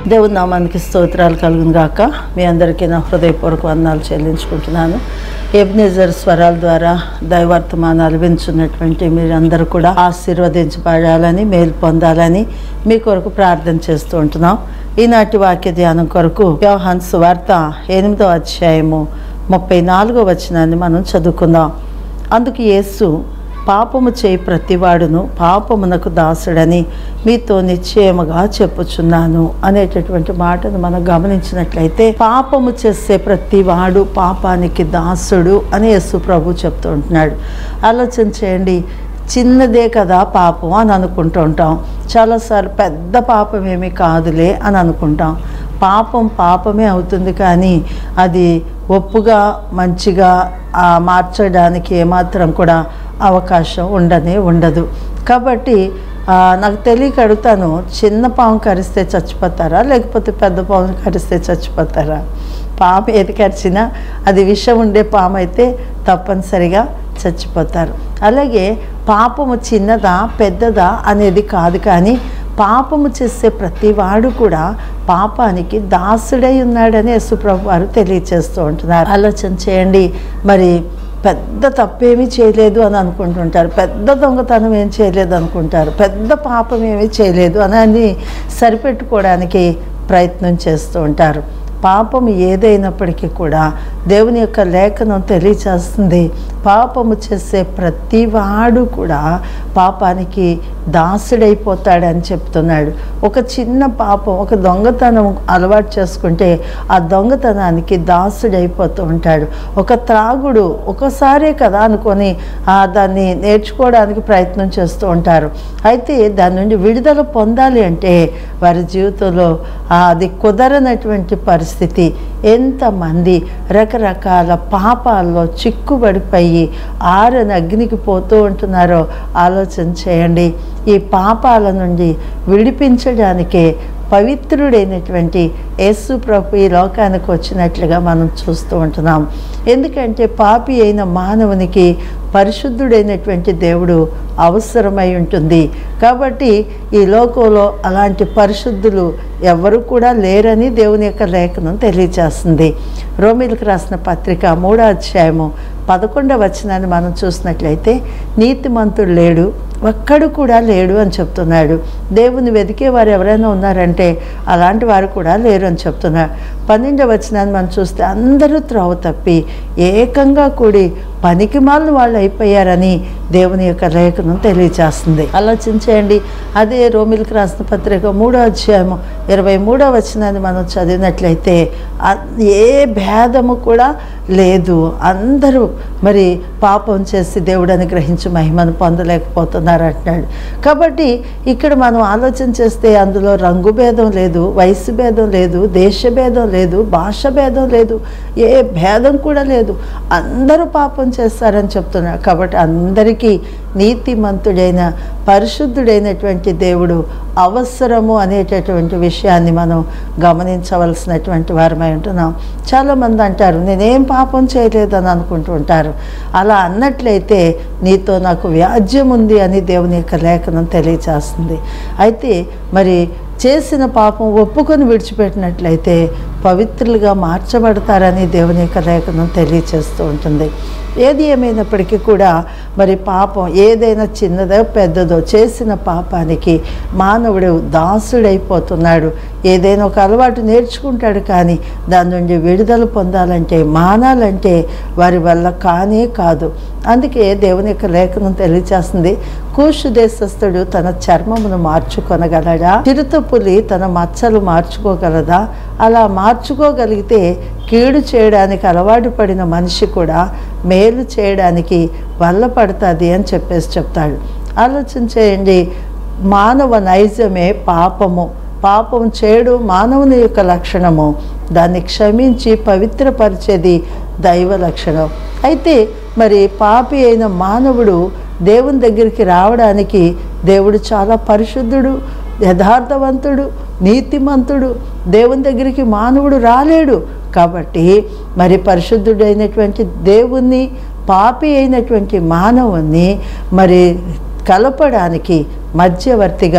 దేవుని నామానికి స్తోత్రాలు కలుగును గాక మీ అందరికీ నా హృదయపూర్వక వందనాలు చెల్లించుకుంటున్నాను ఎబ్నేజర్ స్వరాల ద్వారా దైవర్తమానాలు వించున్నటువంటి మీరందరూ కూడా ఆశీర్వదించబడాలని మేలు పొందాలని మీ కొరకు ప్రార్థన చేస్తూ ఉంటున్నాం ఈనాటి వాక్య ధ్యానం కొరకు యోహాన్ సువార్త ఎనిమిదో అధ్యాయము ముప్పై నాలుగో వచనాన్ని మనం చదువుకుందాం అందుకు యేసు పాపము చేయి ప్రతివాడును పాపమునకు దాసుడని మీతో నిశ్చయముగా చెప్పుచున్నాను అనేటటువంటి మాటను మనం గమనించినట్లయితే పాపము చేసే ప్రతివాడు పాపానికి దాసుడు అని యేసు ప్రభు చెప్తూ ఉంటున్నాడు ఆలోచన చేయండి చిన్నదే కదా పాపం అని అనుకుంటూ ఉంటాం చాలాసార్లు పెద్ద పాపం ఏమీ కాదులే అని అనుకుంటాం పాపం పాపమే అవుతుంది కానీ అది ఒప్పుగా మంచిగా ఆ, మార్చడానికి ఏమాత్రం కూడా అవకాశం ఉండనే ఉండదు కాబట్టి ఆ, నాకు తెలియక అడుగుతాను చిన్న పాము కరిస్తే చచ్చిపోతారా లేకపోతే పెద్ద పాము కరిస్తే చచ్చిపోతారా పాము ఏది కరిచినా అది విషం ఉండే పాము అయితే తప్పనిసరిగా చచ్చిపోతారు అలాగే పాపము చిన్నదా పెద్దదా అనేది కాదు కానీ పాపము చేసే ప్రతివాడు కూడా పాపానికి దాసుడై ఉన్నాడని యశుప్రభు వారు తెలియచేస్తూ ఉంటున్నారు ఆలోచన చేయండి మరి పెద్ద తప్పేమీ చేయలేదు అని అనుకుంటుంటారు పెద్ద దొంగతనం ఏం చేయలేదు అనుకుంటారు పెద్ద పాపం ఏమీ చేయలేదు అని అని సరిపెట్టుకోవడానికి ప్రయత్నం చేస్తూ ఉంటారు పాపం ఏదైనప్పటికీ కూడా దేవుని యొక్క లేఖనం తెలియచేస్తుంది పాపము చేసే ప్రతివాడు కూడా పాపానికి దాసుడైపోతాడని చెప్తున్నాడు ఒక చిన్న పాపం ఒక దొంగతనం అలవాటు చేసుకుంటే ఆ దొంగతనానికి దాసుడైపోతూ ఉంటాడు ఒక త్రాగుడు ఒకసారే కదా అనుకొని ఆ దాన్ని నేర్చుకోవడానికి ప్రయత్నం చేస్తూ ఉంటారు అయితే దాని నుండి విడుదల పొందాలి అంటే వారి జీవితంలో ఆ అది కుదరనటువంటి పరిస్థితి ఎంతమంది రకరకాల పాపాల్లో చిక్కుబడిపోయి ఆరని అగ్నికి పోతూ ఉంటున్నారో ఆలోచన చేయండి ఈ పాపాల నుండి విడిపించడానికే పవిత్రుడైనటువంటి యేసు ప్రభు ఈ లోకానికి వచ్చినట్లుగా మనం చూస్తూ ఉంటున్నాం ఎందుకంటే పాపి అయిన మానవునికి పరిశుద్ధుడైనటువంటి దేవుడు అవసరమై ఉంటుంది కాబట్టి ఈ లోకంలో అలాంటి పరిశుద్ధులు ఎవరు కూడా లేరని దేవుని యొక్క లేఖనం తెలియజేస్తుంది రోమిలకు రాసిన పత్రిక మూడో అధ్యాయము పదకొండవ వచనాన్ని మనం చూసినట్లయితే నీతిమంతుడు లేడు ఒక్కడు కూడా లేడు అని చెప్తున్నాడు దేవుని వెతికే వారు ఎవరైనా ఉన్నారంటే అలాంటి వారు కూడా లేరు అని చెప్తున్నారు పన్నెండవ వచనాన్ని మనం చూస్తే అందరూ త్రోవ తప్పి ఏకంగా కూడి పనికి మాలిన వాళ్ళు అయిపోయారని దేవుని యొక్క లేఖనం తెలియజేస్తుంది ఆలోచించేయండి అదే రోమిల్కి రాసిన పత్రిక మూడో అధ్యాయము ఇరవై మూడో వచనాన్ని మనం చదివినట్లయితే ఆ- ఏ భేదము కూడా లేదు అందరూ మరి పాపం చేసి దేవుడని గ్రహించి మహిమను పొందలేకపోతున్నారు అంటున్నాడు కాబట్టి ఇక్కడ మనం ఆలోచన చేస్తే అందులో రంగు భేదం లేదు వయసు భేదం లేదు దేశ భేదం లేదు భాష భేదం లేదు ఏ భేదం కూడా లేదు అందరూ పాపం చేస్తారని చెప్తున్నారు కాబట్టి అందరికీ నీతిమంతుడైన పరిశుద్ధుడైనటువంటి దేవుడు అవసరము అనేటటువంటి విషయాన్ని మనం గమనించవలసినటువంటి వారమై ఉంటున్నాం చాలామంది అంటారు నేనేం పాపం చేయలేదని అనుకుంటూ ఉంటారు అలా అన్నట్లయితే నీతో నాకు వ్యాజ్యం ఉంది అని దేవుని యొక్క లేఖనం తెలియజేస్తుంది అయితే మరి చేసిన పాపం ఒప్పుకొని విడిచిపెట్టినట్లయితే పవిత్రులుగా మార్చబడతారని దేవుని యొక్క లేఖనం తెలియచేస్తూ ఉంటుంది ఏది ఏమైనప్పటికీ కూడా మరి పాపం ఏదైనా చిన్నదో పెద్దదో చేసిన పాపానికి మానవుడు దాసుడైపోతున్నాడు ఏదైనా ఒక అలవాటు నేర్చుకుంటాడు కానీ దాని నుండి విడుదల పొందాలంటే మానాలంటే వారి వల్ల కానే కాదు అందుకే దేవుని యొక్క లేఖనం తెలియచేస్తుంది కూషు దేశస్థుడు తన చర్మమును మార్చుకొనగలడా చిరుత పులి తన మచ్చలు మార్చుకోగలదా అలా మార్చుకోగలిగితే కీడు చేయడానికి అలవాటు పడిన మనిషి కూడా మేలు చేయడానికి వల్ల పడుతుంది అని చెప్పేసి చెప్తాడు ఆలోచన చేయండి మానవ నైజమే పాపము పాపం చేయడు మానవుని యొక్క లక్షణము దాన్ని క్షమించి పవిత్రపరిచేది దైవ లక్షణం అయితే మరి పాపి అయిన మానవుడు దేవుని దగ్గరికి రావడానికి దేవుడు చాలా పరిశుద్ధుడు యథార్థవంతుడు నీతిమంతుడు దేవుని దగ్గరికి మానవుడు రాలేడు కాబట్టి మరి పరిశుద్ధుడైనటువంటి దేవుణ్ణి పాపి అయినటువంటి మానవుణ్ణి మరి కలపడానికి మధ్యవర్తిగా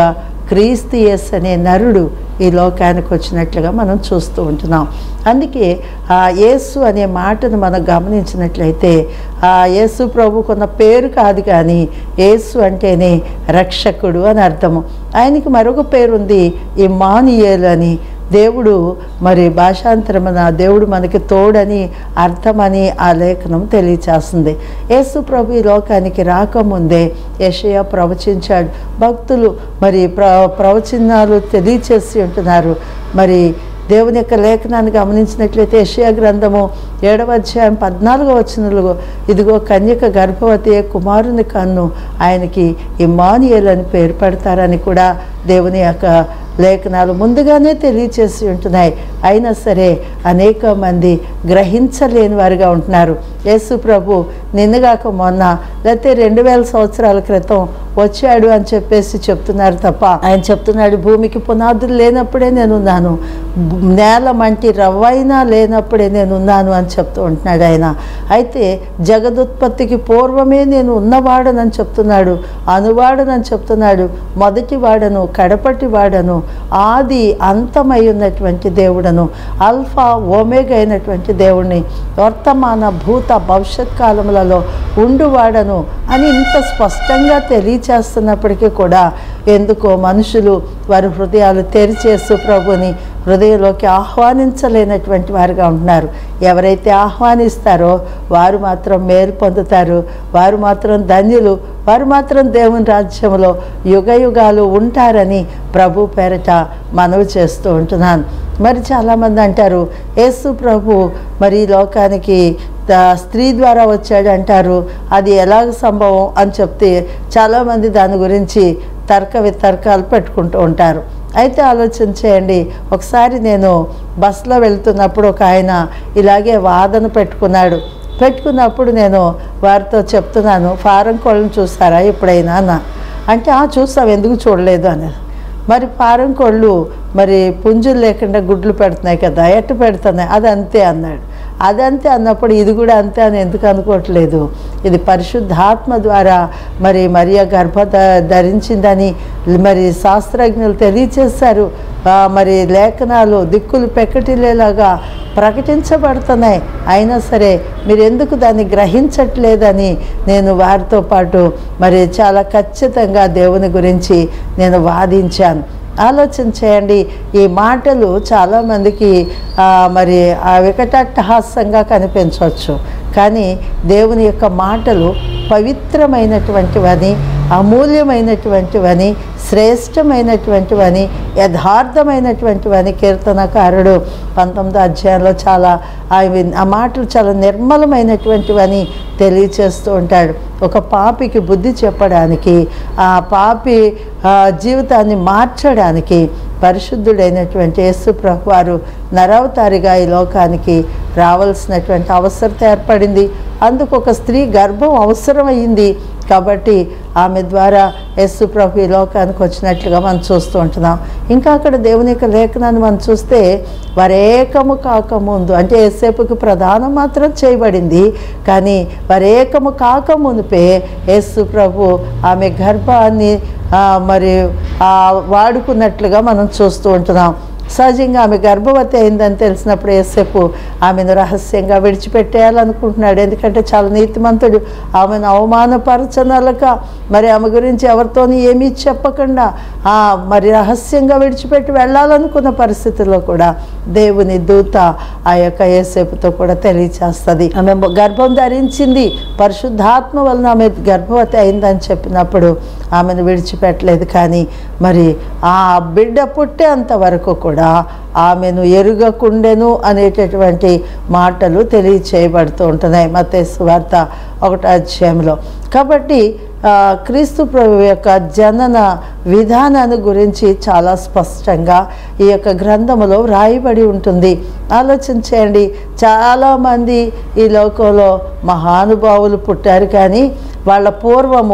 క్రీస్తు యేసు అనే నరుడు ఈ లోకానికి వచ్చినట్లుగా మనం చూస్తూ ఉంటున్నాం అందుకే ఆ యేసు అనే మాటను మనం గమనించినట్లయితే ఆ యేసు ప్రభుకున్న పేరు కాదు కానీ యేసు అంటేనే రక్షకుడు అని అర్థము ఆయనకి మరొక పేరుంది ఇమానియేలు అని దేవుడు మరి భాషాంతరమున దేవుడు మనకి తోడని అర్థమని ఆ లేఖనం తెలియచేస్తుంది యేసు ప్రభు ఈ లోకానికి రాకముందే యషయ ప్రవచించాడు భక్తులు మరి ప్ర ప్రవచనాలు తెలియచేసి ఉంటున్నారు మరి దేవుని యొక్క లేఖనాన్ని గమనించినట్లయితే యషయా గ్రంథము ఏడవ అధ్యాయం పద్నాలుగో వచనంలో ఇదిగో కన్యక గర్భవతి కుమారుని కన్ను ఆయనకి ఇమానియల్ అని పేరు పెడతారని కూడా దేవుని యొక్క లేఖనాలు ముందుగానే తెలియచేసి ఉంటున్నాయి అయినా సరే అనేక మంది గ్రహించలేని వారిగా ఉంటున్నారు యేసు ప్రభు నిన్నగాక మొన్న లేకపోతే రెండు వేల సంవత్సరాల క్రితం వచ్చాడు అని చెప్పేసి చెప్తున్నారు తప్ప ఆయన చెప్తున్నాడు భూమికి పునాదులు లేనప్పుడే నేనున్నాను భూ- నేల మంటి రవ్వైనా లేనప్పుడే నేనున్నాను అని చెప్తూ ఉంటున్నాడు ఆయన అయితే జగదుత్పత్తికి పూర్వమే నేను ఉన్నవాడనని చెప్తున్నాడు అనువాడనని చెప్తున్నాడు మొదటి వాడను కడపటి వాడను ఆది అంతమై ఉన్నటువంటి దేవుడను అల్ఫా ఓమేగా అయినటువంటి దేవుడిని వర్తమాన భూత భవిష్యత్ కాలములలో ఉండువాడను అని ఇంత స్పష్టంగా తెలియచేస్తున్నప్పటికీ కూడా ఎందుకో మనుషులు వారి హృదయాలు తెరిచేసు ప్రభుని హృదయంలోకి ఆహ్వానించలేనటువంటి వారుగా ఉంటున్నారు ఎవరైతే ఆహ్వానిస్తారో వారు మాత్రం మేలు పొందుతారు వారు మాత్రం ధన్యులు వారు మాత్రం దేవుని రాజ్యంలో యుగ యుగాలు ఉంటారని ప్రభు పేరట మనవి చేస్తూ ఉంటున్నాను మరి చాలామంది అంటారు యేసు ప్రభు మరి ఈ లోకానికి ద- స్త్రీ ద్వారా వచ్చాడు అంటారు అది ఎలాగ సంభవం అని చెప్తే చాలామంది దాని గురించి తర్క వితర్కాలు పెట్టుకుంటూ ఉంటారు అయితే ఆలోచన చేయండి ఒకసారి నేను బస్సులో వెళ్తున్నప్పుడు ఒక ఆయన ఇలాగే వాదన పెట్టుకున్నాడు పెట్టుకున్నప్పుడు నేను వారితో చెప్తున్నాను ఫారం కోళ్ళని చూసారా ఎప్పుడైనా అన్న అంటే "ఆ, చూస్తాం ఎందుకు చూడలేదు అన్నారు మరి ఫారం కోళ్ళు మరి పుంజులు లేకుండా గుడ్లు పెడుతున్నాయి కదా ఎట్టు పెడుతున్నాయి అది అంతే అన్నాడు అదంతే అన్నప్పుడు ఇది కూడా అంతే అని ఎందుకు అనుకోవట్లేదు ఇది పరిశుద్ధాత్మ ద్వారా మరి మరియ గర్భ ధ- ధరించిందని మరి శాస్త్రజ్ఞులు తెలియచేశారు ఆ, మరి లేఖనాలు దిక్కులు పెక్కటిలేలాగా ప్రకటించబడుతున్నాయి అయినా సరే మీరు ఎందుకు దాన్ని గ్రహించట్లేదని నేను వారితో పాటు మరి చాలా ఖచ్చితంగా దేవుని గురించి నేను వాదించాను ఆలోచన చేయండి ఈ మాటలు చాలామందికి ఆ, మరి ఆ వికటాట్టహాస్యంగా కనిపించవచ్చు కానీ దేవుని యొక్క మాటలు పవిత్రమైనటువంటివని అమూల్యమైనటువంటివని శ్రేష్టమైనటువంటివని యథార్థమైనటువంటివని కీర్తనకారుడు పంతొమ్మిదో అధ్యాయంలో చాలా అవి ఆ మాటలు చాలా నిర్మలమైనటువంటివని తెలియచేస్తూ ఉంటాడు ఒక పాపికి బుద్ధి చెప్పడానికి ఆ పాపి ఆ, జీవితాన్ని మార్చడానికి పరిశుద్ధుడైనటువంటి యేసు ప్రభు వారు నరవతారిగా ఈ లోకానికి రావాల్సినటువంటి అవసరత ఏర్పడింది అందుకు ఒక స్త్రీ గర్భం అవసరమైంది కాబట్టి ఆమె ద్వారా యేసు ప్రభు ఈ లోకానికి వచ్చినట్లుగా మనం చూస్తూ ఉంటున్నాం ఇంకా అక్కడ దేవుని యొక్క లేఖనాన్ని మనం చూస్తే వరేకము కాకముందు అంటే ఏసేపుకి ప్రధానం మాత్రం చేయబడింది కానీ వరేకము కాకమునిపే యేసు ప్రభు ఆమె గర్భాన్ని ఆ, మరి ఆ, వాడుకున్నట్లుగా మనం చూస్తూ ఉంటున్నాం సహజంగా ఆమె గర్భవతి అయిందని తెలిసినప్పుడు ఏసేపు ఆమెను రహస్యంగా విడిచిపెట్టేయాలనుకుంటున్నాడు ఎందుకంటే చాలా నీతిమంతుడు ఆమెను అవమానపరచనలక మరి ఆమె గురించి ఎవరితోని ఏమీ చెప్పకుండా ఆ, మరి రహస్యంగా విడిచిపెట్టి వెళ్ళాలనుకున్న పరిస్థితుల్లో కూడా దేవుని దూత ఆ యొక్క ఏసేపుతో కూడా తెలియచేస్తుంది ఆమె గర్భం ధరించింది పరిశుద్ధాత్మ వలన ఆమె గర్భవతి అయిందని చెప్పినప్పుడు ఆమెను విడిచిపెట్టలేదు కానీ మరి ఆ బిడ్డ పుట్టేంత వరకు కూడా ఆమెను ఎరుగకుండెను అనేటటువంటి మాటలు తెలియచేయబడుతూ ఉంటున్నాయి మతేసు వార్త ఒకటో అధ్యాయంలో కాబట్టి ఆ, క్రీస్తు ప్రభు యొక్క జనన విధానాన్ని గురించి చాలా స్పష్టంగా ఈ యొక్క గ్రంథములో రాయబడి ఉంటుంది ఆలోచన చేయండి చాలామంది ఈ లోకంలో మహానుభావులు పుట్టారు కానీ వాళ్ళ పూర్వము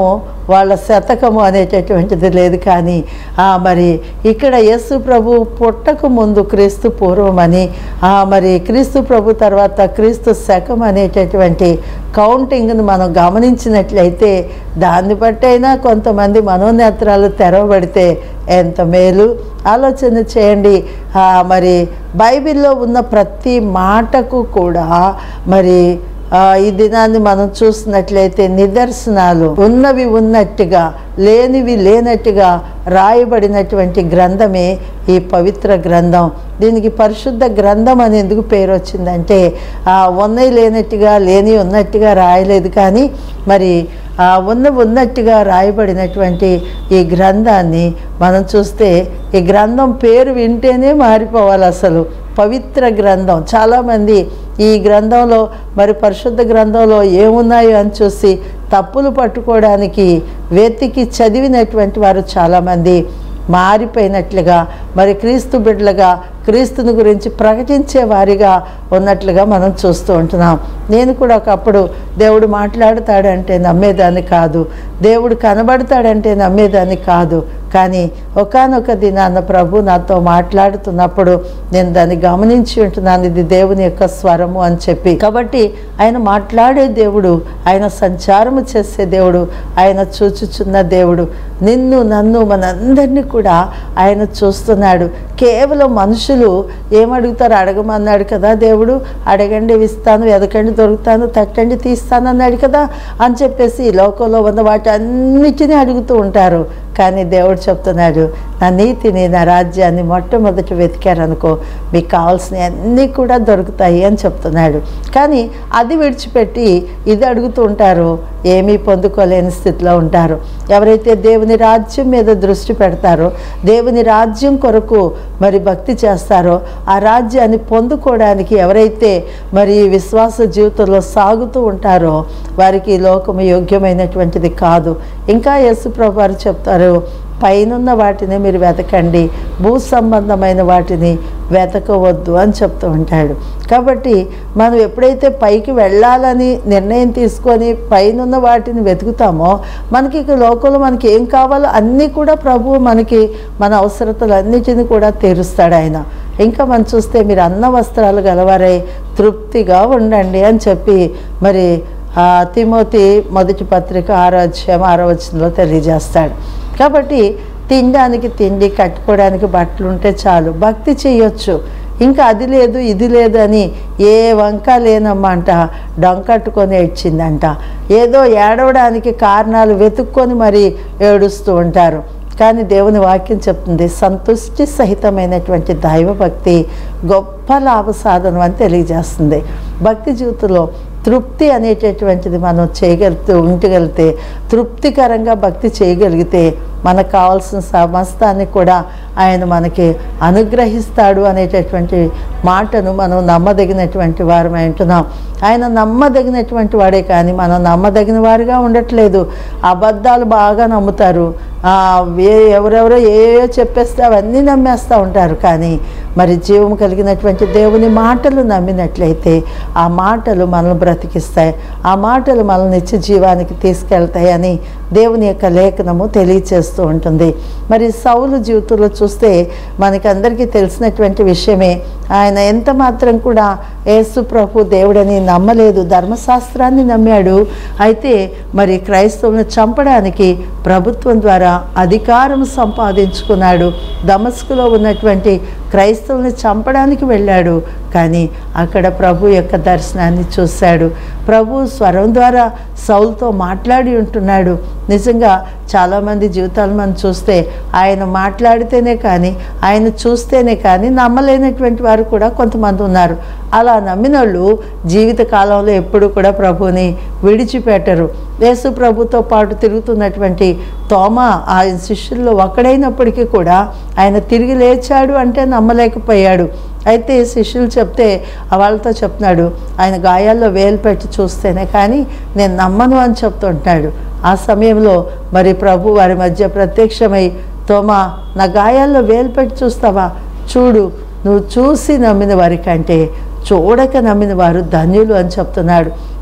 వాళ్ళ శతకము అనేటటువంటిది లేదు కానీ ఆ, మరి ఇక్కడ యేసు ప్రభు పుట్టక ముందు క్రీస్తు పూర్వమని ఆ, మరి క్రీస్తు ప్రభు తర్వాత క్రీస్తు శకం అనేటటువంటి కౌంటింగ్ను మనం గమనించినట్లయితే దాన్ని బట్టి అయినా కొంతమంది మనోనేత్రాలు తెరవబడితే ఎంత మేలు ఆలోచన చేయండి ఆ, మరి బైబిల్లో ఉన్న ప్రతి మాటకు కూడా మరి ఆ, ఈ దినాన్ని మనం చూసినట్లయితే నిదర్శనాలు ఉన్నవి ఉన్నట్టుగా లేనివి లేనట్టుగా రాయబడినటువంటి గ్రంథమే ఈ పవిత్ర గ్రంథం దీనికి పరిశుద్ధ గ్రంథం అని ఎందుకు పేరు వచ్చిందంటే ఆ, ఉన్నవి లేనట్టుగా లేని ఉన్నట్టుగా రాయలేదు కానీ మరి ఆ, ఉన్న ఉన్నట్టుగా రాయబడినటువంటి ఈ గ్రంథాన్ని మనం చూస్తే ఈ గ్రంథం పేరు వింటేనే మారిపోవాలి అసలు పవిత్ర గ్రంథం చాలామంది ఈ గ్రంథంలో మరి పరిశుద్ధ గ్రంథంలో ఏమున్నాయో అని చూసి తప్పులు పట్టుకోవడానికి వెతికి చదివినటువంటి వారు చాలామంది మారిపోయినట్లుగా మరి క్రీస్తు బిడ్డలుగా క్రీస్తుని గురించి ప్రకటించే వారిగా ఉన్నట్లుగా మనం చూస్తూ ఉంటున్నాం నేను కూడా ఒకప్పుడు దేవుడు మాట్లాడతాడంటే నమ్మేదాన్ని కాదు దేవుడు కనబడతాడంటే నమ్మేదాన్ని కాదు కానీ ఒకానొక దినాన్న ప్రభు నాతో మాట్లాడుతున్నప్పుడు నేను దాన్ని గమనించి ఉంటున్నాను ఇది దేవుని యొక్క స్వరము అని చెప్పి కాబట్టి ఆయన మాట్లాడే దేవుడు ఆయన సంచారము చేసే దేవుడు ఆయన చూచుచున్న దేవుడు నిన్ను నన్ను మనందరినీ కూడా ఆయన చూస్తున్నాడు కేవలం మనుషులు ఏమడుగుతారు అడగమన్నాడు కదా దేవుడు అడగండి ఇస్తాను ఎదకండి దొరుకుతాను తట్టండి తీస్తాను అన్నాడు కదా అని చెప్పేసి ఈ లోకంలో ఉన్న వాటి అన్నిటినీ అడుగుతూ ఉంటారు కానీ దేవుడు చెప్తున్నాడు నా నీతిని నా రాజ్యాన్ని మొట్టమొదటి వెతికారనుకో మీకు కావాల్సిన అన్నీ కూడా దొరుకుతాయి అని చెప్తున్నాడు కానీ అది విడిచిపెట్టి ఇది అడుగుతూ ఉంటారు ఏమీ పొందుకోలేని స్థితిలో ఉంటారు ఎవరైతే దేవుని రాజ్యం మీద దృష్టి పెడతారో దేవుని రాజ్యం కొరకు మరి భక్తి చేస్తారో ఆ రాజ్యాన్ని పొందుకోవడానికి ఎవరైతే మరి విశ్వాస జీవితంలో సాగుతూ ఉంటారో వారికి ఈ లోకము యోగ్యమైనటువంటిది కాదు ఇంకా యేసుప్రభు వారు చెప్తారు పైనున్న వాటిని మీరు వెతకండి భూ సంబంధమైన వాటిని వెతకవద్దు అని చెప్తూ ఉంటాడు కాబట్టి మనం ఎప్పుడైతే పైకి వెళ్ళాలని నిర్ణయం తీసుకొని పైనున్న వాటిని వెతుకుతామో మనకి ఇక లోకంలో మనకి ఏం కావాలో అన్నీ కూడా ప్రభువు మనకి మన అవసరతలన్నిటిని కూడా తీరుస్తాడు ఆయన ఇంకా మనం చూస్తే మీరు అన్న వస్త్రాలు గలవారై తృప్తిగా ఉండండి అని చెప్పి మరి ఆ, తిమోతి మొదటి పత్రిక ఆరో అధ్యాయం ఆరో వచనంలో తెలియజేస్తాడు కాబట్టి తినడానికి తిండి కట్టుకోవడానికి బట్టలు ఉంటే చాలు భక్తి చేయొచ్చు ఇంకా అది లేదు ఇది లేదు అని ఏ వంక లేనమ్మంట డొంకట్టుకొని ఏడ్చిందంట ఏదో ఏడవడానికి కారణాలు వెతుక్కొని మరి ఏడుస్తూ ఉంటారు కానీ దేవుని వాక్యం చెప్తుంది సంతుష్టి సహితమైనటువంటి దైవభక్తి గొప్ప లాభ సాధనం అని తెలియజేస్తుంది భక్తి జీవితంలో తృప్తి అనేటటువంటిది మనం చేయగలిగితే ఉండగలిగితే తృప్తికరంగా భక్తి చేయగలిగితే మనకు కావాల్సిన సమస్తాన్ని కూడా ఆయన మనకి అనుగ్రహిస్తాడు అనేటటువంటి మాటను మనం నమ్మదగినటువంటి వారమై ఉంటున్నాం ఆయన నమ్మదగినటువంటి వాడే కానీ మనం నమ్మదగిన వారిగా ఉండట్లేదు అబద్ధాలు బాగా నమ్ముతారు ఆ, ఏ ఎవరెవరో ఏయో చెప్పేస్తే అవన్నీ నమ్మేస్తూ ఉంటారు కానీ మరి జీవం కలిగినటువంటి దేవుని మాటలు నమ్మినట్లయితే ఆ మాటలు మనల్ని బ్రతికిస్తాయి ఆ మాటలు మనల్ని నిత్య జీవానికి తీసుకెళ్తాయి అని దేవుని యొక్క లేఖనము తెలియచేస్తూ ఉంటుంది మరి సౌలు జీవితంలో చూస్తే మనకందరికీ తెలిసినటువంటి విషయమే ఆయన ఎంత మాత్రం కూడా యేసు ప్రభు దేవుడని నమ్మలేదు ధర్మశాస్త్రాన్ని నమ్మాడు అయితే మరి క్రైస్తవులను చంపడానికి ప్రభుత్వం ద్వారా అధికారం సంపాదించుకున్నాడు దమస్కులో ఉన్నటువంటి క్రైస్తవుల్ని చంపడానికి వెళ్ళాడు కానీ అక్కడ ప్రభు యొక్క దర్శనాన్ని చూశాడు ప్రభు స్వరం ద్వారా సౌల్తో మాట్లాడి ఉంటున్నాడు నిజంగా చాలామంది జీవితాలు మనం చూస్తే ఆయన మాట్లాడితేనే కానీ ఆయన చూస్తేనే కానీ నమ్మలేనటువంటి వారు కూడా కొంతమంది ఉన్నారు అలా నమ్మిన వాళ్ళు జీవిత కాలంలో ఎప్పుడు కూడా ప్రభుని విడిచిపెట్టరు యేసు ప్రభుతో పాటు తిరుగుతున్నటువంటి తోమ ఆ శిష్యుల్లో ఒకడైనప్పటికీ కూడా ఆయన తిరిగి లేచాడు అంటే నమ్మలేకపోయాడు అయితే శిష్యులు చెప్తే వాళ్ళతో చెప్తున్నాడు ఆయన గాయాల్లో వేలు పెట్టి చూస్తేనే కానీ నేను నమ్మను అని చెప్తుంటాడు ఆ సమయంలో మరి ప్రభు వారి మధ్య ప్రత్యక్షమై తోమా నా గాయాల్లో వేలు పెట్టి చూస్తావా చూడు నువ్వు చూసి నమ్మిన వారి కంటే చూడక నమ్మిన వారు ధన్యులు అని చెప్తున్నాడు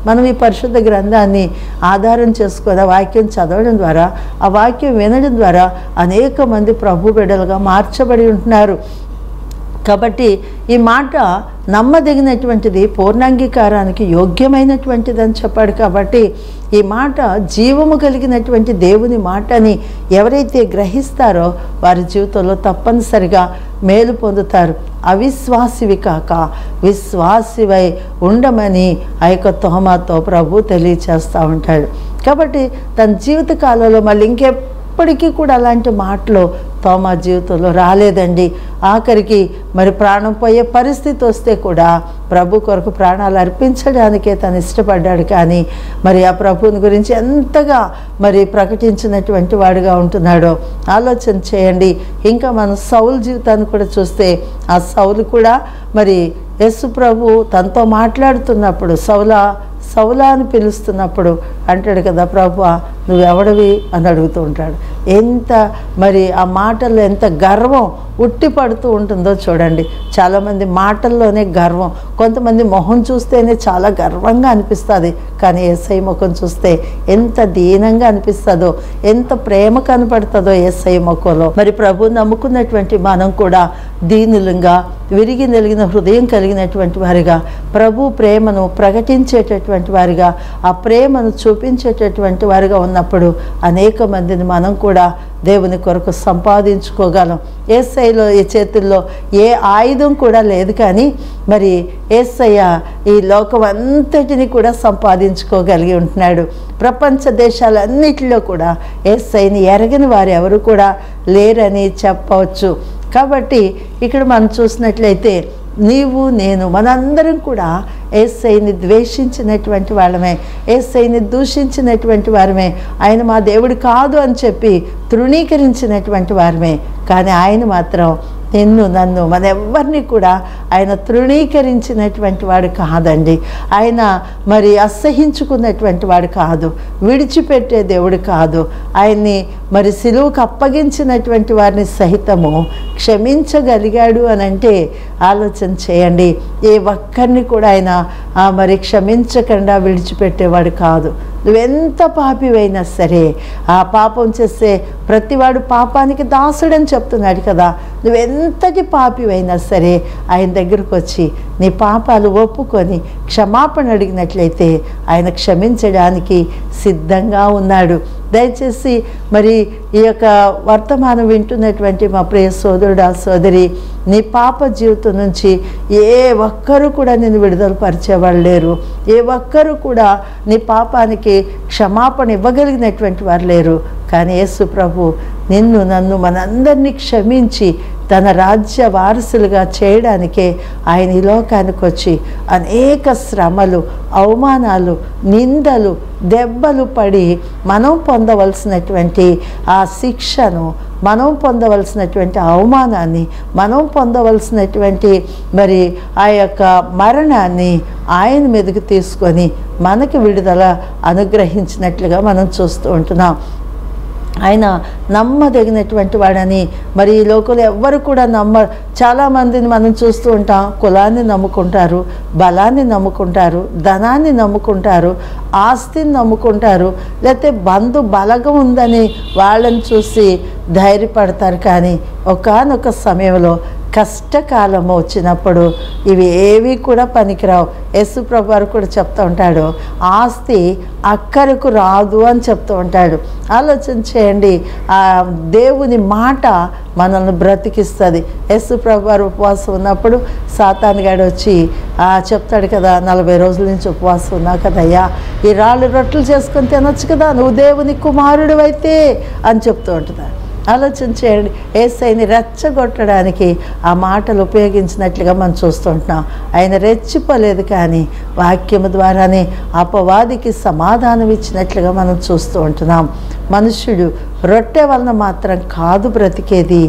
మనం ఈ పరిశుద్ధ గ్రంథాన్ని ఆధారం చేసుకొని ఆ వాక్యం చదవడం ద్వారా ఆ వాక్యం వినడం ద్వారా అనేక మంది ప్రభు బిడ్డలుగా మార్చబడి ఉంటున్నారు కాబట్టి ఈ మాట నమ్మదగినటువంటిది పూర్ణాంగీకారానికి యోగ్యమైనటువంటిది అని చెప్పాడు కాబట్టి ఈ మాట జీవము కలిగినటువంటి దేవుని మాటని ఎవరైతే గ్రహిస్తారో వారి జీవితంలో తప్పనిసరిగా మేలు పొందుతారు అవిశ్వాసివి కాక విశ్వాసివై ఉండమని ఆ యొక్క తోమాతో ప్రభు తెలియచేస్తూ ఉంటాడు కాబట్టి తన జీవిత కాలంలో మళ్ళీ ఇంకే ఎప్పటికీ కూడా అలాంటి మాటలు తోమా జీవితంలో రాలేదండి ఆఖరికి మరి ప్రాణం పోయే పరిస్థితి వస్తే కూడా ప్రభు కొరకు ప్రాణాలు అర్పించడానికే తను ఇష్టపడ్డాడు కానీ మరి ఆ ప్రభుని గురించి ఎంతగా మరి ప్రకటించినటువంటి వాడుగా ఉంటున్నాడో ఆలోచన చేయండి ఇంకా మనం సౌలు జీవితాన్ని కూడా చూస్తే ఆ సౌలు కూడా మరి యేసు ప్రభు తనతో మాట్లాడుతున్నప్పుడు సౌలా సౌలా అని పిలుస్తున్నప్పుడు అంటాడు కదా ప్రభు నువ్వెవడవి అని అడుగుతూ ఉంటాడు ఎంత మరి ఆ మాటల్లో ఎంత గర్వం ఉట్టి పడుతూ ఉంటుందో చూడండి చాలామంది మాటల్లోనే గర్వం కొంతమంది మొహం చూస్తేనే చాలా గర్వంగా అనిపిస్తుంది కానీ ఎస్ఐ ముఖం చూస్తే ఎంత దీనంగా అనిపిస్తుందో ఎంత ప్రేమ కనపడుతుందో ఎస్ఐ ముఖంలో మరి ప్రభు నమ్ముకున్నటువంటి మనం కూడా దీనులంగా విరిగి నలిగిన హృదయం కలిగినటువంటి వారిగా ప్రభు ప్రేమను ప్రకటించేటటువంటి వారిగా ఆ ప్రేమను చూపించేటటువంటి వారిగా ఉన్నప్పుడు అనేక మందిని మనం కూడా దేవుని కొరకు సంపాదించుకోగలం ఏసైలో ఈ చేతుల్లో ఏ ఆయుధం కూడా లేదు కానీ మరి ఏసయ్య ఈ లోకం అంతటిని కూడా సంపాదించుకోగలిగి ఉంటున్నాడు ప్రపంచ దేశాలన్నిటిలో కూడా ఏసైని ఎరగని వారు ఎవరు కూడా లేరని చెప్పవచ్చు కాబట్టి ఇక్కడ మనం చూసినట్లయితే నీవు నేను మనందరం కూడా ఏసైని ద్వేషించినటువంటి వాళ్ళమే ఏసైని దూషించినటువంటి వారమే ఆయన మా దేవుడు కాదు అని చెప్పి తృణీకరించినటువంటి వారమే కానీ ఆయన మాత్రం నిన్ను నన్ను మన ఎవరిని కూడా ఆయన తృణీకరించినటువంటి వాడు కాదండి ఆయన మరి అసహించుకున్నటువంటి వాడు కాదు విడిచిపెట్టే దేవుడు కాదు ఆయన్ని మరి సిలువుకు అప్పగించినటువంటి వారిని సహితము క్షమించగలిగాడు అని అంటే ఆలోచన చేయండి ఏ ఒక్కరిని కూడా ఆయన ఆ, మరి క్షమించకుండా విడిచిపెట్టేవాడు కాదు నువ్వెంత పాపివైనా సరే ఆ పాపం చేసే ప్రతివాడు పాపానికి దాసుడని చెప్తున్నాడు కదా నువ్వెంతటి పాపివైనా సరే ఆయన దగ్గరకు వచ్చి నీ పాపాలు ఒప్పుకొని క్షమాపణ అడిగినట్లయితే ఆయన క్షమించడానికి సిద్ధంగా ఉన్నాడు దయచేసి మరి ఈ యొక్క వర్తమానం వింటున్నటువంటి మా ప్రియ సోదరుడు ఆ సోదరి నీ పాప జీవితం నుంచి ఏ ఒక్కరు కూడా నేను విడుదల పరిచేవాళ్ళు లేరు ఏ ఒక్కరు కూడా నీ పాపానికి క్షమాపణ ఇవ్వగలిగినటువంటి వారు లేరు కానీ యేసు ప్రభు నిన్ను నన్ను మనందరినీ క్షమించి తన రాజ్య వారసులుగా చేయడానికే ఆయన ఈ లోకానికి వచ్చి అనేక శ్రమలు అవమానాలు నిందలు దెబ్బలు పడి మనం పొందవలసినటువంటి ఆ శిక్షను మనం పొందవలసినటువంటి అవమానాన్ని మనం పొందవలసినటువంటి మరి ఆ యొక్క మరణాన్ని ఆయన మీదకి తీసుకొని మనకి విడుదల అనుగ్రహించినట్లుగా మనం చూస్తూ ఉంటున్నాం ఆయన నమ్మదగినటువంటి వాడని మరి ఈ లోకంలో ఎవ్వరు కూడా నమ్మ చాలామందిని మనం చూస్తూ ఉంటాం కులాన్ని నమ్ముకుంటారు బలాన్ని నమ్ముకుంటారు ధనాన్ని నమ్ముకుంటారు ఆస్తిని నమ్ముకుంటారు లేకపోతే బంధు బలగం ఉందని వాళ్ళని చూసి ధైర్యపడతారు కానీ ఒకానొక సమయంలో కష్టకాలము వచ్చినప్పుడు ఇవి ఏవి కూడా పనికిరావు యేసు ప్రభు వారు కూడా చెప్తూ ఉంటాడు ఆస్తి అక్కరకు రాదు అని చెప్తూ ఉంటాడు ఆలోచన చేయండి ఆ దేవుని మాట మనల్ని బ్రతికిస్తుంది యేసు ప్రభు వారు ఉపవాసం ఉన్నప్పుడు సాతానుగాడు వచ్చి ఆ చెప్తాడు కదా నలభై రోజుల నుంచి ఉపవాసం ఉన్నావు కదయ్యా ఈ రాళ్ళు రొట్టెలు చేసుకొని తినొచ్చు కదా నువ్వు దేవుని కుమారుడు అయితే అని చెప్తూ ఉంటున్నాడు ఆలోచన చేయండి ఏసైని రెచ్చగొట్టడానికి ఆ మాటలు ఉపయోగించినట్లుగా మనం చూస్తుంటున్నాం ఆయన రెచ్చిపోలేదు కానీ వాక్యము ద్వారానే అపవాదికి సమాధానం ఇచ్చినట్లుగా మనం చూస్తూ ఉంటున్నాం మనుష్యుడు రొట్టె వలన మాత్రం కాదు బ్రతికేది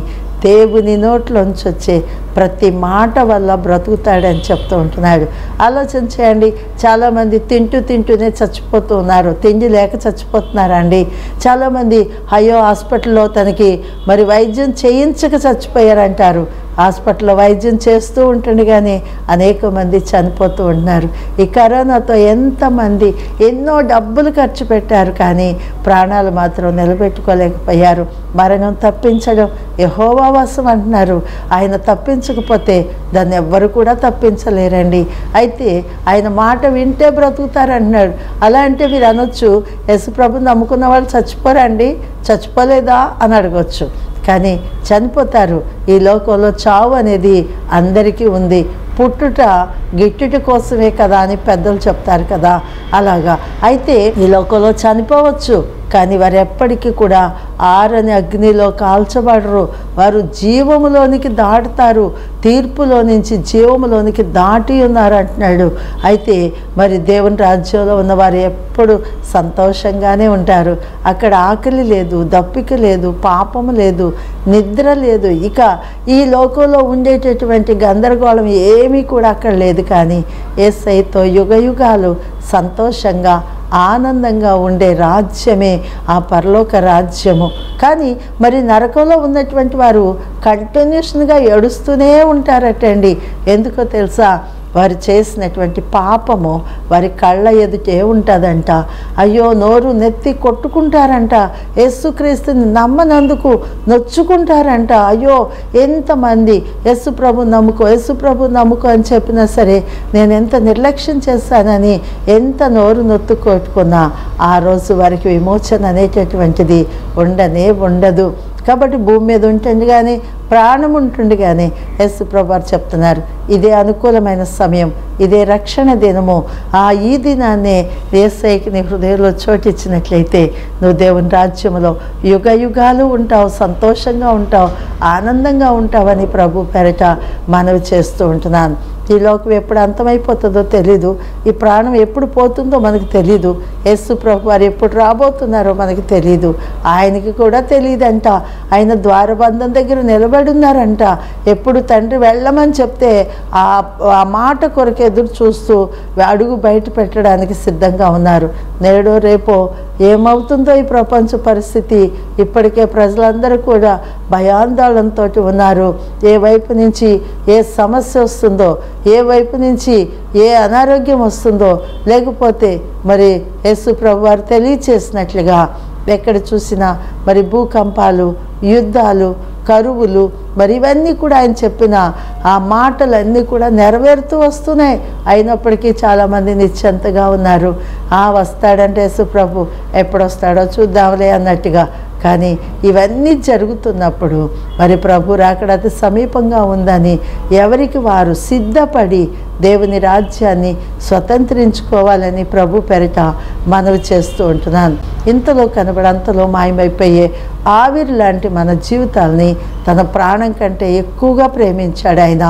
దేవుని నోట్లోంచి వచ్చే ప్రతి మాట వల్ల బ్రతుకుతాడని చెప్తూ ఉంటున్నాడు ఆలోచన చేయండి చాలామంది తింటూ తింటూనే చచ్చిపోతూ ఉన్నారు తిండి లేక చచ్చిపోతున్నారండి చాలామంది అయ్యో హాస్పిటల్లో తనకి మరి వైద్యం చేయించక చచ్చిపోయారంటారు హాస్పిటల్లో వైద్యం చేస్తూ ఉంటుంది కానీ అనేక మంది చనిపోతూ ఉంటున్నారు ఈ కరోనాతో ఎంతమంది ఎన్నో డబ్బులు ఖర్చు పెట్టారు కానీ ప్రాణాలు మాత్రం నిలబెట్టుకోలేకపోయారు మరణం తప్పించడం యహోవా వశం అంటున్నారు ఆయన తప్పించకపోతే దాన్ని ఎవ్వరు కూడా తప్పించలేరండి అయితే ఆయన మాట వింటే బ్రతుకుతారంటున్నాడు అలా అంటే మీరు అనొచ్చు యశుప్రభు నమ్ముకున్న వాళ్ళు చచ్చిపోరండి చచ్చిపోలేదా అని అడగొచ్చు కానీ చనిపోతారు ఈ లోకంలో చావు అనేది అందరికీ ఉంది పుట్టుట గిట్టుట కోసమే కదా అని పెద్దలు చెప్తారు కదా అలాగా అయితే ఈ లోకంలో చనిపోవచ్చు కానీ వారు ఎప్పటికీ కూడా ఆరని అగ్నిలో కాల్చబడరు వారు జీవములోనికి దాటుతారు తీర్పులో నుంచి జీవములోనికి దాటి ఉన్నారు అంటున్నాడు అయితే మరి దేవుని రాజ్యంలో ఉన్న వారు ఎప్పుడు సంతోషంగానే ఉంటారు అక్కడ ఆకలి లేదు దప్పిక లేదు పాపము లేదు నిద్ర లేదు ఇక ఈ లోకంలో ఉండేటటువంటి గందరగోళం ఏమీ కూడా అక్కడ లేదు కానీ ఏసైతో యుగ యుగాలు సంతోషంగా ఆనందంగా ఉండే రాజ్యమే ఆ పరలోక రాజ్యము కానీ మరి నరకంలో ఉన్నటువంటి వారు కంటిన్యూషన్గా ఏడుస్తూనే ఉంటారటండి ఎందుకో తెలుసా వారు చేసినటువంటి పాపము వారి కళ్ళ ఎదుటే ఉంటుందంట అయ్యో నోరు నెత్తి కొట్టుకుంటారంట యేసుక్రీస్తుని నమ్మనందుకు నొచ్చుకుంటారంట అయ్యో ఎంతమంది యేసు ప్రభు నమ్ముకో యేసు ప్రభు నమ్ముకో అని చెప్పినా సరే నేను ఎంత నిర్లక్ష్యం చేశానని ఎంత నోరు నొత్తు కొట్టుకున్నా ఆ రోజు వారికి విమోచన అనేటటువంటిది ఉండనే ఉండదు కాబట్టి భూమి మీద ఉంటుంది కానీ ప్రాణం ఉంటుంది కానీ యేసు ప్రభు చెప్తున్నారు ఇదే అనుకూలమైన సమయం ఇదే రక్షణ దినము ఆ ఈ దినాన్నే ఏసైకి నీ హృదయంలో చోటిచ్చినట్లయితే నువ్వు దేవుని రాజ్యంలో యుగ యుగాలు ఉంటావు సంతోషంగా ఉంటావు ఆనందంగా ఉంటావని ప్రభు పెరట మనవి చేస్తూ ఉంటున్నాను ఈ లోకం ఎప్పుడు అంతమైపోతుందో తెలీదు ఈ ప్రాణం ఎప్పుడు పోతుందో మనకు తెలీదు యేసు ప్రభు వారు ఎప్పుడు రాబోతున్నారో మనకు తెలీదు ఆయనకి కూడా తెలియదంట ఆయన ద్వారబంధం దగ్గర నిలబడి ఉన్నారంట ఎప్పుడు తండ్రి వెళ్ళమని చెప్తే ఆ ఆ మాట కొరకు ఎదురు చూస్తూ అడుగు బయట పెట్టడానికి సిద్ధంగా ఉన్నారు నేడో రేపో ఏమవుతుందో ఈ ప్రపంచ పరిస్థితి ఇప్పటికే ప్రజలందరూ కూడా భయాందోళనతో ఉన్నారు ఏ వైపు నుంచి ఏ సమస్య వస్తుందో ఏ వైపు నుంచి ఏ అనారోగ్యం వస్తుందో లేకపోతే మరి యేసు ప్రభు వారు తెలియచేసినట్లుగా ఎక్కడ చూసినా మరి భూకంపాలు యుద్ధాలు కరువులు మరి ఇవన్నీ కూడా ఆయన చెప్పిన ఆ మాటలన్నీ కూడా నెరవేరుతూ వస్తున్నాయి అయినప్పటికీ చాలామంది నిశ్చంతగా ఉన్నారు ఆ వస్తాడంటే యేసు ప్రభు ఎప్పుడు వస్తాడో చూద్దాంలే అన్నట్టుగా కానీ ఇవన్నీ జరుగుతున్నప్పుడు మరి ప్రభు రాకడ అతి సమీపంగా ఉందని ఎవరికి వారు సిద్ధపడి దేవుని రాజ్యాన్ని స్వతంత్రించుకోవాలని ప్రభు పెరట మనవి చేస్తూ ఉంటున్నాను ఇంతలో కనబడి అంతలో మాయమైపోయే ఆవిరి లాంటి మన జీవితాల్ని తన ప్రాణం కంటే ఎక్కువగా ప్రేమించాడు ఆయన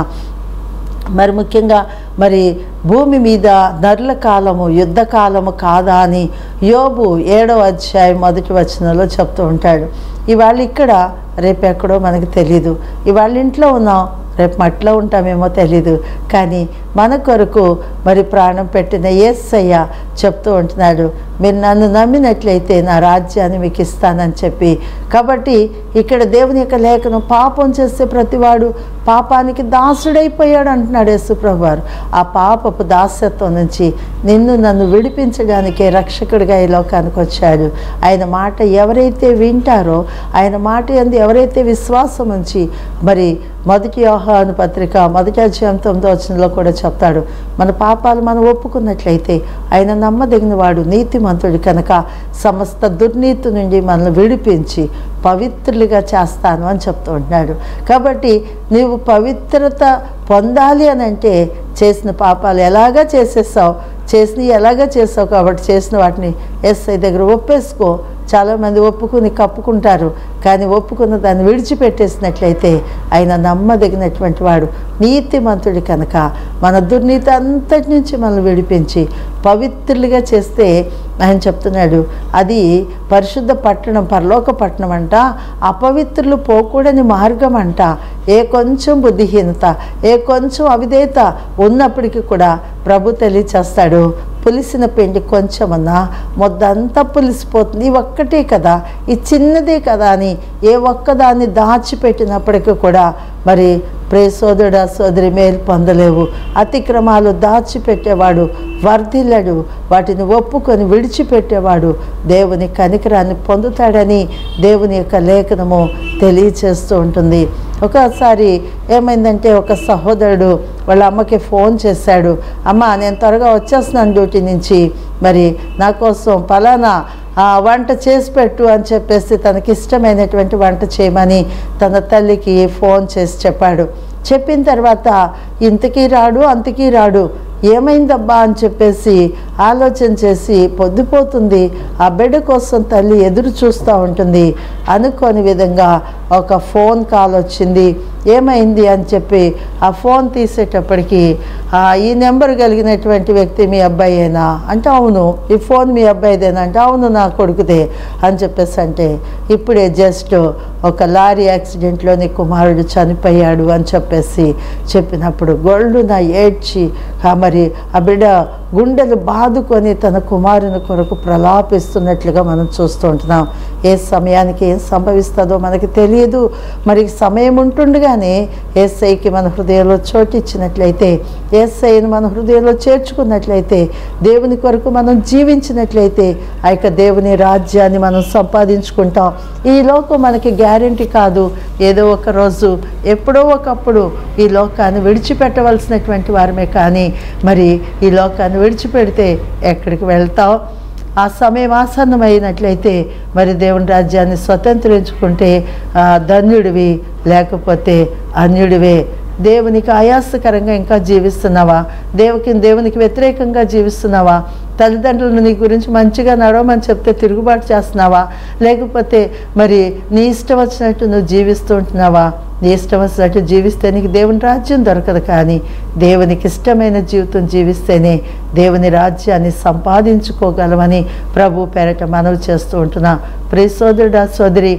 మరి ముఖ్యంగా మరి భూమి మీద నరుల కాలము యుద్ధ కాలము కాదా అని యోబు ఏడవ అధ్యాయం మొదటి వచనంలో చెప్తూ ఉంటాడు ఇవాళ ఇక్కడ రేపు ఎక్కడో మనకు తెలీదు ఇవాళ ఇంట్లో ఉన్నాం రేపు మట్లో ఉంటామేమో తెలీదు కానీ మన కొరకు మరి ప్రాణం పెట్టిన యేసయ్య చెప్తూ ఉంటున్నాడు మీరు నన్ను నమ్మినట్లయితే నా రాజ్యాన్ని మీకు ఇస్తానని చెప్పి కాబట్టి ఇక్కడ దేవుని యొక్క లేఖను పాపం చేస్తే ప్రతివాడు పాపానికి దాసుడైపోయాడు అంటున్నాడు యేసుప్రభు వారు ఆ పాపపు దాస్యత్వం నుంచి నిన్ను నన్ను విడిపించడానికే రక్షకుడిగా ఈ లోకానికి వచ్చాడు ఆయన మాట ఎవరైతే వింటారో ఆయన మాట ఎందు ఎవరైతే విశ్వాసం ఉంచి మరి మొదటి యోహాను పత్రిక మొదటి అధ్యాయం తొమ్మిదో వచనంలో కూడా చెప్తాడు మన పాపాలు మనం ఒప్పుకున్నట్లయితే ఆయన నమ్మదగిన వాడు నీతిమంతుడు కనుక సమస్త దుర్నీతి నుండి మనల్ని విడిపించి పవిత్రులుగా చేస్తాను అని చెప్తూ ఉంటున్నాడు కాబట్టి నీవు పవిత్రత పొందాలి అని అంటే చేసిన పాపాలు ఎలాగా చేసేసావు చేసినవి ఎలాగా చేసావు కాబట్టి చేసిన వాటిని ఎస్ఐ దగ్గర ఒప్పేసుకో చాలామంది ఒప్పుకుని కప్పుకుంటారు కానీ ఒప్పుకున్న దాన్ని విడిచిపెట్టేసినట్లయితే ఆయన నమ్మదగినటువంటి వాడు నీతిమంతుడి కనుక మన దుర్నీతి అంతటి నుంచి మనల్ని విడిపించి పవిత్రులుగా చేస్తే ఆయన చెప్తున్నాడు అది పరిశుద్ధ పట్టణం పరలోక పట్టణం అంట అపవిత్రులు పోకూడని మార్గం అంట ఏ కొంచెం బుద్ధిహీనత ఏ కొంచెం అవిధేయత ఉన్నప్పటికీ కూడా ప్రభు తెలియచేస్తాడు పులిసిన పిండి కొంచెమన్నా మొద్దంతా పులిసిపోతుంది ఈ ఒక్కటే కదా ఈ చిన్నదే కదా అని ఏ ఒక్కదాన్ని దాచిపెట్టినప్పటికీ కూడా మరి ప్రే సోదరుడా సోదరి మేలు పొందలేవు అతిక్రమాలు దాచిపెట్టేవాడు వర్ధిల్లడు వాటిని ఒప్పుకొని విడిచిపెట్టేవాడు దేవుని కనికరాన్ని పొందుతాడని దేవుని యొక్క లేఖనము తెలియచేస్తూ ఉంటుంది ఒకసారి ఏమైందంటే ఒక సహోదరుడు వాళ్ళ అమ్మకి ఫోన్ చేశాడు అమ్మ నేను త్వరగా వచ్చేస్తున్నాను డ్యూటీ నుంచి మరి నా కోసం పలానా ఆ వంట చేసి పెట్టు అని చెప్పేసి తనకి ఇష్టమైనటువంటి వంట చేయమని తన తల్లికి ఫోన్ చేసి చెప్పాడు చెప్పిన తర్వాత ఇంతకీ రాడు అంతకీ రాడు ఏమైందబ్బా అని చెప్పేసి ఆలోచన చేసి పొద్దుపోతుంది ఆ బిడ్డ కోసం తల్లి ఎదురు చూస్తూ ఉంటుంది అనుకోని విధంగా ఒక ఫోన్ కాల్ వచ్చింది ఏమైంది అని చెప్పి ఆ ఫోన్ తీసేటప్పటికి "ఆ, ఈ నెంబర్ కలిగినటువంటి వ్యక్తి మీ అబ్బాయేనా అంటే అవును ఈ ఫోన్ మీ అబ్బాయిదేనా అంటే అవును నా కొడుకుదే అని చెప్పేసి అంటే ఇప్పుడే జస్ట్ ఒక లారీ యాక్సిడెంట్లో నీ కుమారుడు చనిపోయాడు అని చెప్పేసి చెప్పినప్పుడు గొళ్ళు నా ఏడ్చి ఆ మరి ఆ బిడ్డ గుండెలు బాదుకొని తన కుమారుని కొరకు ప్రలాపిస్తున్నట్లుగా మనం చూస్తూ ఉంటున్నాం ఏ సమయానికి ఏం సంభవిస్తుందో మనకి తెలియదు మరి సమయం ఉంటుండగానే ఏసైకి మన హృదయంలో చోటిచ్చినట్లయితే ఏసైని మన హృదయంలో చేర్చుకున్నట్లయితే దేవుని కొరకు మనం జీవించినట్లయితే ఆ యొక్క దేవుని రాజ్యాన్ని మనం సంపాదించుకుంటాం ఈ లోకం మనకి గ్యారంటీ కాదు ఏదో ఒక రోజు ఎప్పుడో ఒకప్పుడు ఈ లోకాన్ని విడిచిపెట్టవలసినటువంటి వారమే కానీ మరి ఈ లోకాన్ని విడిచిపెడితే ఎక్కడికి వెళ్తాం ఆ సమయం ఆసన్నమైనట్లయితే మరి దేవుని రాజ్యాన్ని స్వతంత్రించుకుంటే ఆ, ధన్యుడివి లేకపోతే అన్యుడివే దేవునికి ఆయాసకరంగా ఇంకా జీవిస్తున్నావా దేవుకి దేవునికి వ్యతిరేకంగా జీవిస్తున్నావా తల్లిదండ్రులు నీ గురించి మంచిగా నడవమని చెప్తే తిరుగుబాటు చేస్తున్నావా లేకపోతే మరి నీ ఇష్టం వచ్చినట్టు నువ్వు జీవిస్తూ ఉంటున్నావా నీ ఇష్టం వచ్చినట్టు జీవిస్తే నీకు దేవుని రాజ్యం దొరకదు కానీ దేవునికి ఇష్టమైన జీవితం జీవిస్తేనే దేవుని రాజ్యాన్ని సంపాదించుకోగలమని ప్రభు పేరట మనవి చేస్తూ ఉంటున్నా ప్రియ సోదరుడా సోదరి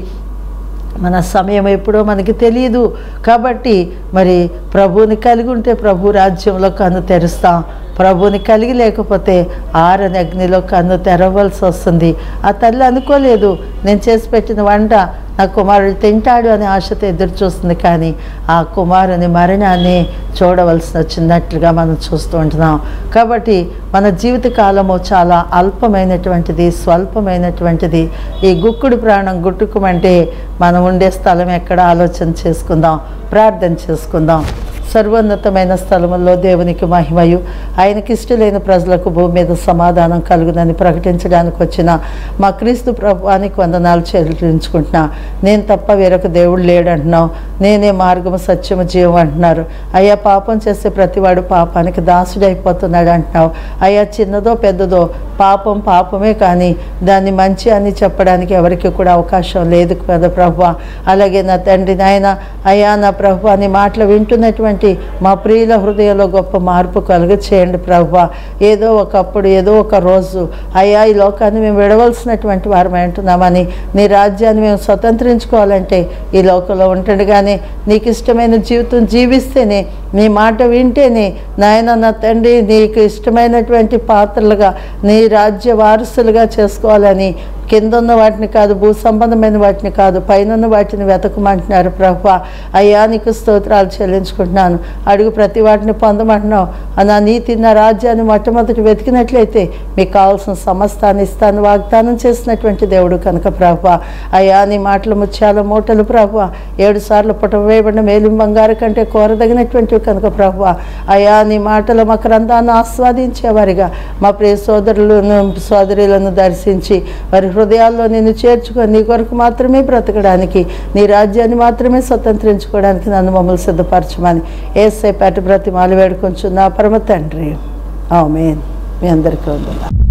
మన సమయం ఎప్పుడో మనకి తెలియదు కాబట్టి మరి ప్రభువుని కలిగి ఉంటే ప్రభు రాజ్యంలో కన్ను తెరుస్తాం ప్రభువుని కలిగి లేకపోతే ఆరని అగ్నిలో కన్ను తెరవలసి వస్తుంది ఆ తల్లి అనుకోలేదు నేను చేసి పెట్టిన వంట నా కుమారుడు తింటాడు అనే ఆశతో ఎదురు చూస్తుంది కానీ ఆ కుమారుని మరణాన్ని చూడవలసి వచ్చినట్లుగా మనం చూస్తూ ఉంటున్నాం కాబట్టి మన జీవిత కాలము చాలా అల్పమైనటువంటిది స్వల్పమైనటువంటిది ఈ గుక్కుడు ప్రాణం గుట్టుకుమంటే మనం ఉండే స్థలం ఎక్కడ ఆలోచన చేసుకుందాం ప్రార్థన చేసుకుందాం సర్వోన్నతమైన స్థలముల్లో దేవునికి మహిమయు ఆయనకి ఇష్టలేని ప్రజలకు భూమి మీద సమాధానం కలుగునని ప్రకటించడానికి వచ్చిన మా క్రీస్తు ప్రభువానికి వందనాలు చెల్లించుకుంటున్నా నేను తప్ప వేరొక దేవుడు లేడంటున్నావు నేనే మార్గము సత్యము జీవం అంటున్నారు అయ్యా పాపం చేసే ప్రతివాడు పాపానికి దాసుడైపోతున్నాడు అంటున్నావు అయ్యా చిన్నదో పెద్దదో పాపం పాపమే కానీ దాన్ని మంచి అని చెప్పడానికి ఎవరికి కూడా అవకాశం లేదు కదా ప్రభు అలాగే నా తండ్రి నాయన అయ్యా నా ప్రభు అని మాటలు వింటున్నటువంటి మా ప్రియుల హృదయంలో గొప్ప మార్పు కలుగ చేయండి ప్రభు ఏదో ఒకప్పుడు ఏదో ఒక రోజు అయ్యా ఈ లోకాన్ని మేము విడవలసినటువంటి వారం అంటున్నామని నీ రాజ్యాన్ని మేము స్వతంత్రించుకోవాలంటే ఈ లోకంలో ఉంటుండగానే నీకు ఇష్టమైన జీవితం జీవిస్తేనే నీ మాట వింటేనే నాయన నా తండ్రి నీకు ఇష్టమైనటువంటి పాత్రలుగా నీ రాజ్య వారసులుగా చేసుకోవాలని కింద ఉన్న వాటిని కాదు భూ సంబంధమైన వాటిని కాదు పైన వాటిని వెతకమంటున్నారు ప్రభు అయ్యా నీకు స్తోత్రాలు చెల్లించుకుంటున్నాను అడుగు ప్రతి వాటిని పొందమంటున్నావు ఆ నా నీతి నా రాజ్యాన్ని మొట్టమొదటి వెతికినట్లయితే మీకు కావాల్సిన సమస్తాన్ని ఇస్తాను వాగ్దానం చేసినటువంటి దేవుడు కనుక ప్రభు అయ్యా నీ మాటలు ముత్యాల మూటలు ప్రభు ఏడు సార్లు పుటవేయబడిన మేలు బంగారు కంటే కోరదగినటువంటివి కనుక ప్రభు అయ్యా నీ మాటల మకరందాన్ని ఆస్వాదించేవారిగా మా ప్రియ సోదరులను సోదరులను దర్శించి వారి హృదయాల్లో నిన్ను చేర్చుకొని నీ కొరకు మాత్రమే బ్రతకడానికి నీ రాజ్యాన్ని మాత్రమే స్వతంత్రించుకోవడానికి నన్ను మమ్మల్ని సిద్ధపరచమని ఏసై పేట బ్రతిమాలు వేడుకొంచున్న పరమ తండ్రి ఆమెన్ మీ అందరికీ వందనాలు